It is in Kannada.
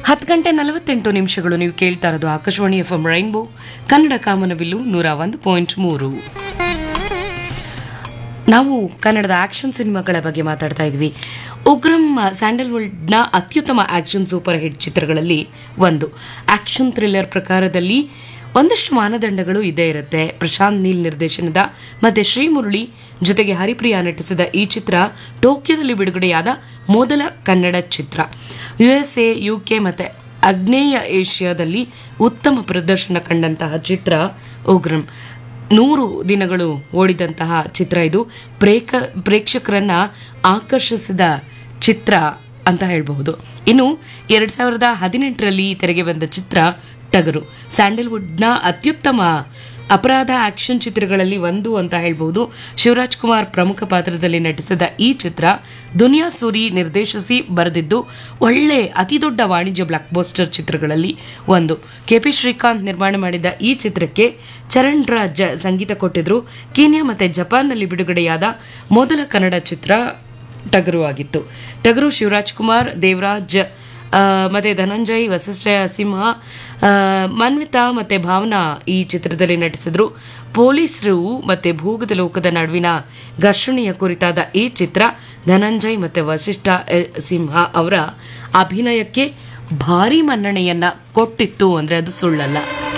ಹತ್ತು ಗಂಟೆ ನಲವತ್ತೆಂಟು ನಿಮಿಷಗಳು ನೀವು ಕೇಳ್ತಾ ಇರೋದು Akashvani F M rainbow Kannada ಕಾಮನಬಿಲ್ಲು ನೂರ ಒಂದು ಪಾಯಿಂಟ್ ಮೂರು ನಾವು ಕನ್ನಡದ ಆಕ್ಷನ್ ಸಿನಿಮಾಗಳ ಬಗ್ಗೆ ಮಾತಾಡ್ತಾ ಇದ್ವಿ ಉಗ್ರಂ ಸ್ಯಾಂಡಲ್ವುಡ್ನ ಅತ್ಯುತ್ತಮ ಆಕ್ಷನ್ ಸೂಪರ್ ಹಿಟ್ ಚಿತ್ರಗಳಲ್ಲಿ ಒಂದು ಆಕ್ಷನ್ ಥ್ರಿಲ್ಲರ್ ಪ್ರಕಾರದಲ್ಲಿ ಒಂದಷ್ಟು ಮಾನದಂಡಗಳು ಇದೇ ಇರುತ್ತೆ ಪ್ರಶಾಂತ್ ನೀಲ್ ನಿರ್ದೇಶನದ ಮತ್ತೆ ಶ್ರೀಮುರಳಿ ಜೊತೆಗೆ ಹರಿಪ್ರಿಯಾ ನಟಿಸಿದ ಈ ಚಿತ್ರ ಟೋಕಿಯೋದಲ್ಲಿ ಬಿಡುಗಡೆಯಾದ ಮೊದಲ ಕನ್ನಡ ಚಿತ್ರ ಯುಎಸ್ಎ ಯುಕೆ ಮತ್ತೆ ಆಗ್ನೇಯ ಏಷ್ಯಾದಲ್ಲಿ ಉತ್ತಮ ಪ್ರದರ್ಶನ ಕಂಡಂತಹ ಚಿತ್ರ ಉಗ್ರಂ ನೂರು ದಿನಗಳು ಓಡಿದಂತಹ ಚಿತ್ರ ಇದು ಪ್ರೇಕ ಪ್ರೇಕ್ಷಕರನ್ನ ಆಕರ್ಷಿಸಿದ ಚಿತ್ರ ಅಂತ ಹೇಳಬಹುದು ಇನ್ನು ಎರಡ್ ಸಾವಿರದ ಹದಿನೆಂಟರಲ್ಲಿ ತೆರೆಗೆ ಬಂದ ಚಿತ್ರ ಟಗರು ಸ್ಯಾಂಡಲ್ವುಡ್ನ ಅತ್ಯುತ್ತಮ ಅಪರಾಧ ಆಕ್ಷನ್ ಚಿತ್ರಗಳಲ್ಲಿ ಒಂದು ಅಂತ ಹೇಳ್ಬಹುದು ಶಿವರಾಜ್ ಕುಮಾರ್ ಪ್ರಮುಖ ಪಾತ್ರದಲ್ಲಿ ನಟಿಸಿದ ಈ ಚಿತ್ರ ದುನಿಯಾ ಸೂರಿ ನಿರ್ದೇಶಿಸಿ ಬರೆದಿದ್ದು ಒಳ್ಳೆ ಅತಿದೊಡ್ಡ ವಾಣಿಜ್ಯ ಬ್ಲಾಕ್ ಬಸ್ಟರ್ ಚಿತ್ರಗಳಲ್ಲಿ ಒಂದು ಕೆಪಿ ಶ್ರೀಕಾಂತ್ ನಿರ್ಮಾಣ ಮಾಡಿದ ಈ ಚಿತ್ರಕ್ಕೆ ಚರಣ್ ರಾಜ್ ಸಂಗೀತ ಕೊಟ್ಟಿದ್ರು ಕೀನ್ಯಾ ಮತ್ತೆ ಜಪಾನ್ನಲ್ಲಿ ಬಿಡುಗಡೆಯಾದ ಮೊದಲ ಕನ್ನಡ ಚಿತ್ರ ಟಗರು ಆಗಿತ್ತು ಟಗರು ಶಿವರಾಜ್ ಕುಮಾರ್ ದೇವರಾಜ್ ಆ, ಮತ್ತೆ ಧನಂಜಯ್ ವಸಿಷ್ಠ ಸಿಂಹ ಆ, ಮನ್ವಿತಾ ಮತ್ತೆ ಭಾವನಾ ಈ ಚಿತ್ರದಲ್ಲಿ ನಟಿಸಿದ್ರು ಪೊಲೀಸರು ಮತ್ತೆ ಭೂಗದ ಲೋಕದ ನಡುವಿನ ಘರ್ಷಣೆಯ ಕುರಿತಾದ ಈ ಚಿತ್ರ ಧನಂಜಯ್ ಮತ್ತೆ ವಸಿಷ್ಠ ಎ, ಸಿಂಹ ಅವರ ಅಭಿನಯಕ್ಕೆ ಭಾರಿ ಮನ್ನಣೆಯನ್ನ ಕೊಟ್ಟಿತ್ತು ಅಂದ್ರೆ ಅದು ಸುಳ್ಳಲ್ಲ